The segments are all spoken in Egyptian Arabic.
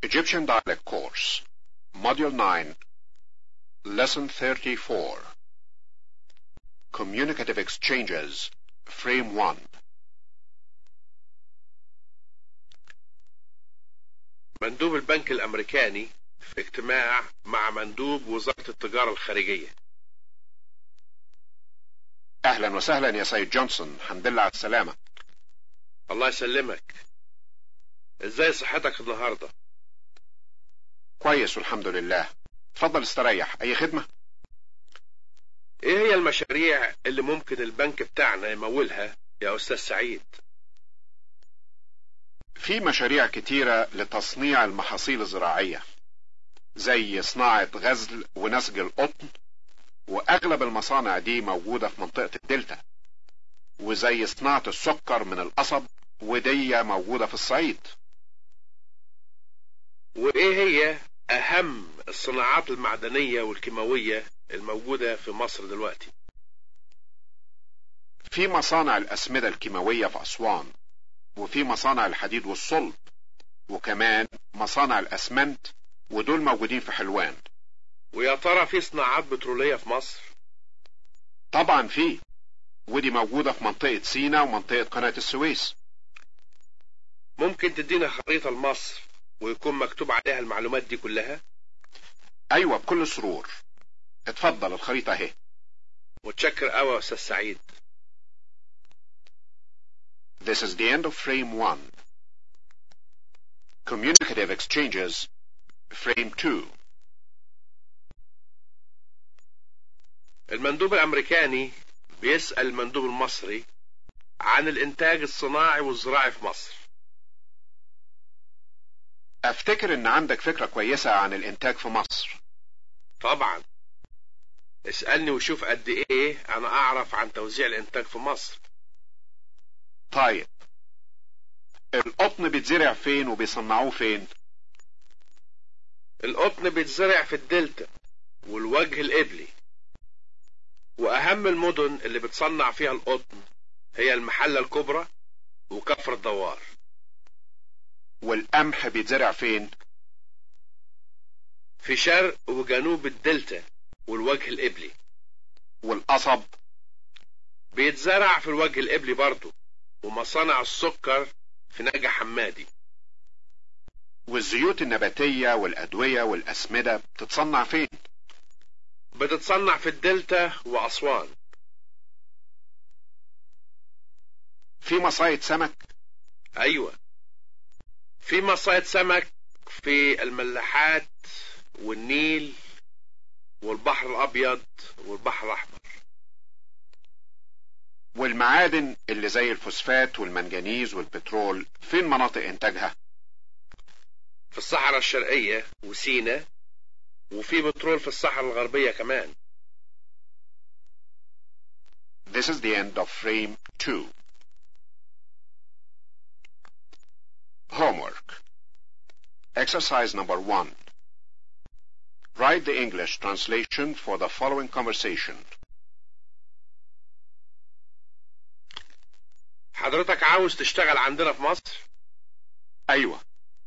Egyptian Dialect Course, Module 9, Lesson 34, Communicative Exchanges, Frame 1. مندوب البنك الأمريكاني في اجتماع مع مندوب وزارة التجارة الخارجية أهلا وسهلا يا سيد جونسون الحمد لله على السلامة الله يسلمك ازاي صحتك النهاردة كويس والحمد لله اتفضل استريح أي خدمة ايه هي المشاريع اللي ممكن البنك بتاعنا يمولها يا أستاذ سعيد في مشاريع كتيرة لتصنيع المحاصيل الزراعية زي صناعة غزل ونسج القطن وأغلب المصانع دي موجودة في منطقة الدلتا وزي صناعة السكر من القصب ودي موجودة في الصعيد وايه هي أهم الصناعات المعدنية والكيماوية الموجودة في مصر دلوقتي في مصانع الأسمدة الكيماوية في أسوان وفي مصانع الحديد والصلب وكمان مصانع الأسمنت ودول موجودين في حلوان ويا ترى في صناعات بترولية في مصر طبعا في ودي موجودة في منطقة سينا ومنطقة قناة السويس ممكن تدينا خريطة لمصر ويكون مكتوب عليها المعلومات دي كلها أيوة بكل سرور اتفضل الخريطة اهي متشكر قوي يا أستاذ سعيد This is the end of frame 1. Communicative exchanges, frame 2. المندوب الأمريكاني بيسأل المندوب المصري عن الإنتاج الصناعي والزراعي في مصر افتكر ان عندك فكرة كويسة عن الانتاج في مصر طبعا اسألني وشوف قد ايه انا اعرف عن توزيع الانتاج في مصر طيب القطن بيتزرع فين وبيصنعوه فين القطن بيتزرع في الدلتا والوجه القبلي واهم المدن اللي بتصنع فيها القطن هي المحلة الكبرى وكفر الدوار والقمح بيتزرع فين في شرق وجنوب الدلتا والوجه القبلي والقصب بيتزرع في الوجه القبلي برضه ومصانع السكر في نجع حمادي والزيوت النباتية والأدوية والأسمدة بتتصنع فين بتتصنع في الدلتا وأسوان في مصايد سمك أيوة في مصايد سمك في الملاحات والنيل والبحر الأبيض والبحر الأحمر والمعادن اللي زي الفوسفات والمنجنيز والبترول فين مناطق انتاجها في الصحراء الشرقية وسينا وفي بترول في الصحراء الغربية كمان This is the end of frame 2. Homework. Exercise number 1. Write the English translation for the following conversation. حضرتك عاوز تشتغل عندنا في مصر أيوة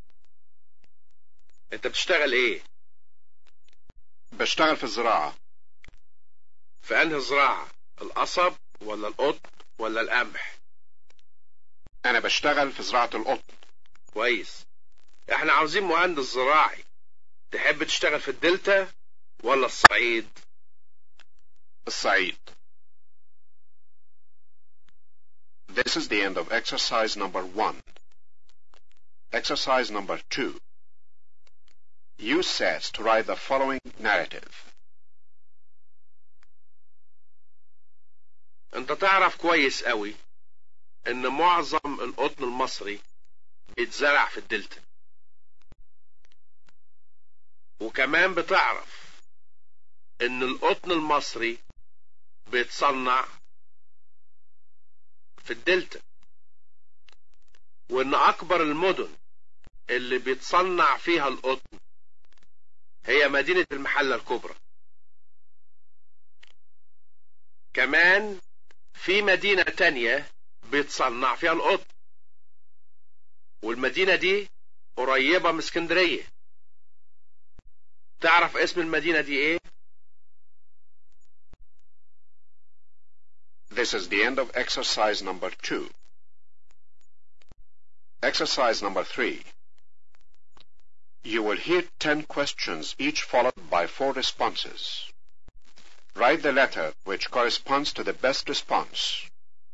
انت بتشتغل ايه بشتغل في الزراعة في انهي زراعة القصب ولا القطن ولا القمح أنا بشتغل في زراعة القطن كويس احنا عاوزين مهندس زراعي تحب تشتغل في الدلتا ولا الصعيد الصعيد This is the end of exercise number 1. Exercise number 2. Use sets to write the following narrative. انت تعرف كويس قوي ان معظم القطن المصري بيتزرع في الدلتا وكمان بتعرف ان القطن المصري بيتصنع في الدلتا وان اكبر المدن اللي بيتصنع فيها القطن هي مدينة المحلة الكبرى كمان في مدينة تانية بيتصنع فيها القطن والمدينة دي قريبة من اسكندرية تعرف اسم المدينة دي ايه This is the end of exercise number two. Exercise number three. You will hear ten questions, each followed by four responses. Write the letter which corresponds to the best response.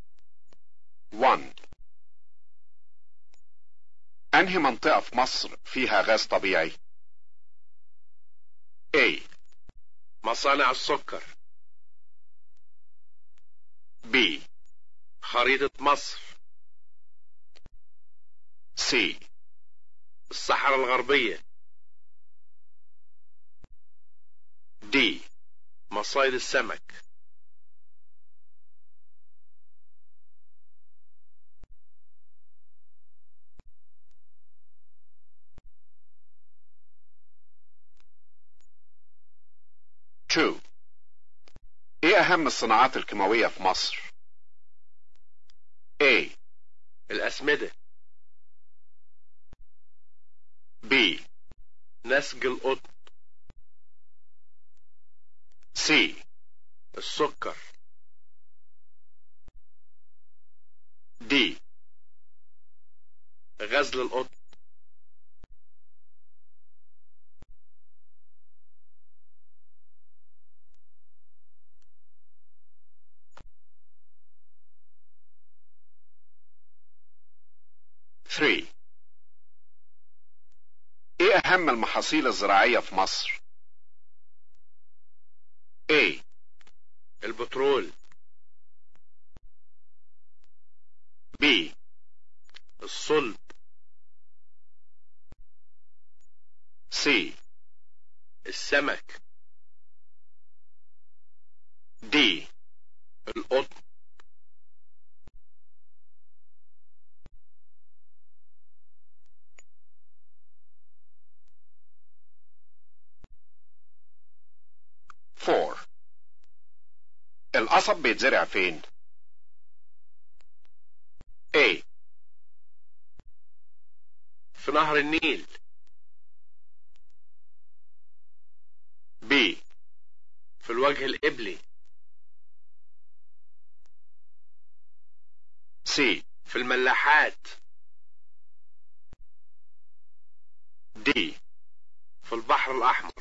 1. أنهي منطقة في مصر فيها غاز طبيعي؟ A. مصانع السكر B. خريطة مصر C. الصحراء الغربية D. مصايد السمك Two. ايه اهم الصناعات الكيماوية في مصر؟ A. الأسمدة B. نسج القطن C. السكر D. غزل القطن Three. ايه اهم المحاصيل الزراعية في مصر؟ A. البترول B. الصلب C. السمك D. القطن Four. القصب بيتزرع فين؟ A. في نهر النيل B. في الوجه القبلي C. في الملاحات D. في البحر الأحمر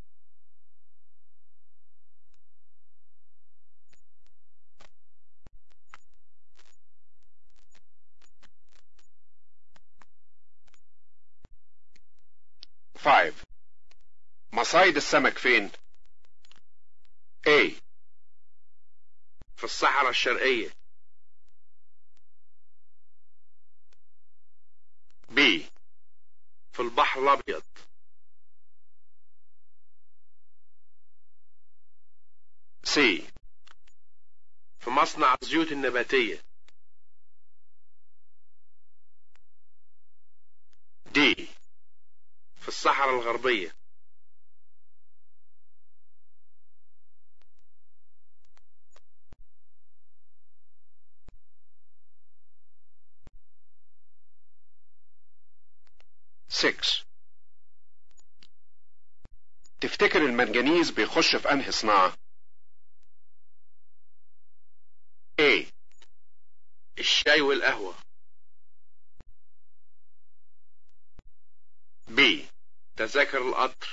Five. مصايد السمك فين؟ A. في الصحراء الشرقية B. في البحر الأبيض C. في مصنع الزيوت النباتية D. في الصحراء الغربية Six. تفتكر المنجنيز بيخش في انهي صناعة؟ A. الشاي والقهوة B. تذاكر القطر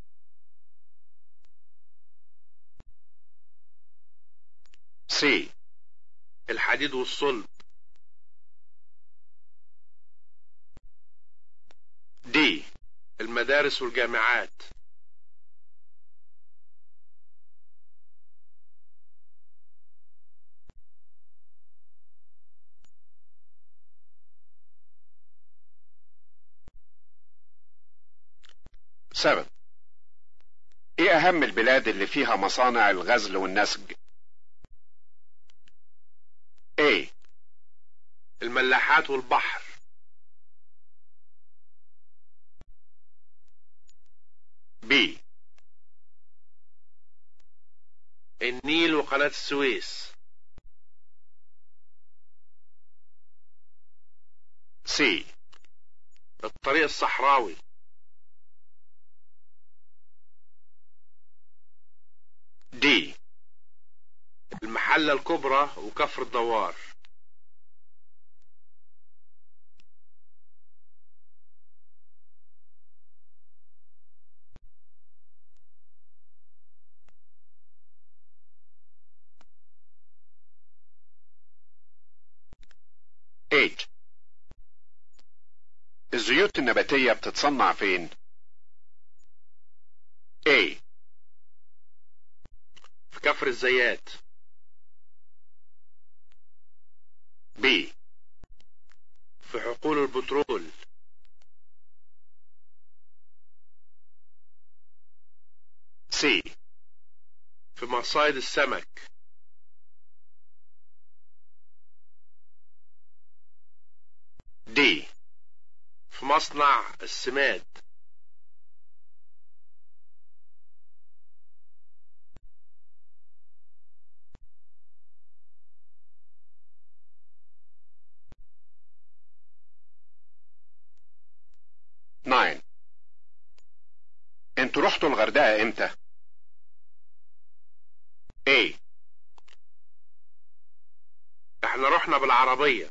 C. الحديد والصلب D. المدارس والجامعات Seven. ايه اهم البلاد اللي فيها مصانع الغزل والنسج؟ A. الملاحات والبحر B. النيل وقناة السويس C. الطريق الصحراوي D المحلة الكبرى وكفر الدوار Eight الزيوت النباتية بتتصنع فين؟ A في كفر الزيات B في حقول البترول C في مصايد السمك D في مصنع السماد Nine انتوا رحتوا الغردقة امتى؟ A احنا رحنا بالعربية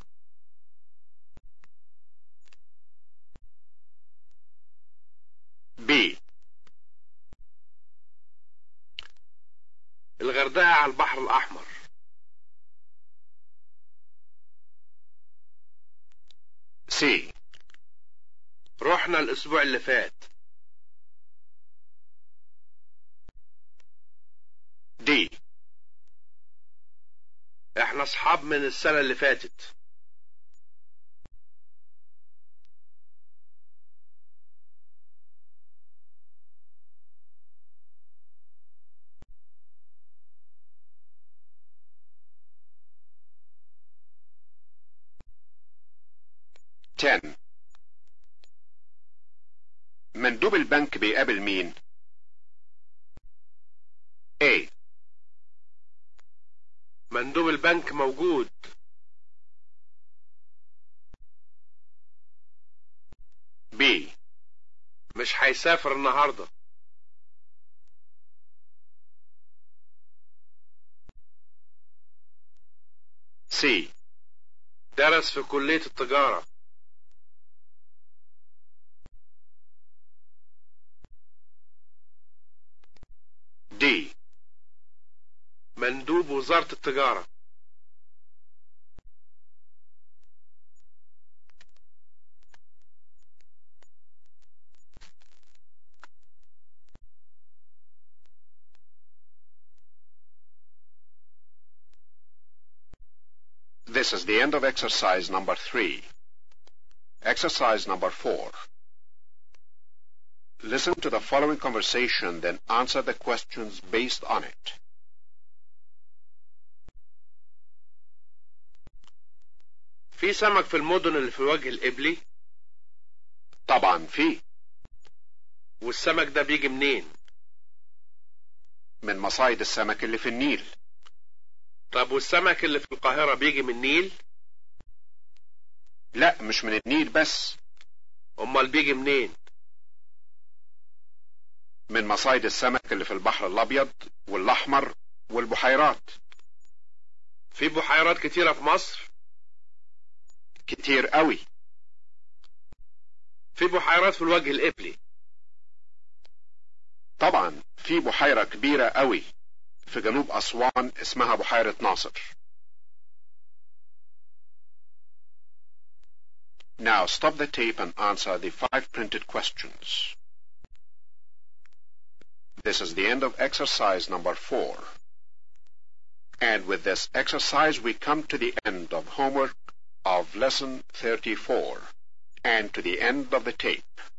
B الغردقة على البحر الأحمر C رحنا الأسبوع اللي فات D احنا أصحاب من السنة اللي فاتت Ten مندوب البنك بيقابل مين؟ A مندوب البنك موجود B مش هيسافر النهاردة C درس في كلية التجارة D مندوب وزارة التجارة This is the end of exercise number three. Exercise number four. Listen to the following conversation, then answer the questions based on it. في سمك في المدن اللي في الوجه القبلي طبعا في والسمك ده بيجي منين من مصايد السمك اللي في النيل طب والسمك اللي في القاهرة بيجي من النيل لا مش من النيل بس امال بيجي منين من مصايد السمك اللي في البحر الابيض والاحمر والبحيرات في بحيرات كتيرة في مصر كتير قوي في بحيرات في الوجه القبلي طبعا في بحيرة كبيرة قوي في جنوب أسوان اسمها بحيرة ناصر Now stop the tape and answer the five printed questions. This is the end of exercise number four. And with this exercise we come to the end of homework of lesson 34 and to the end of the tape.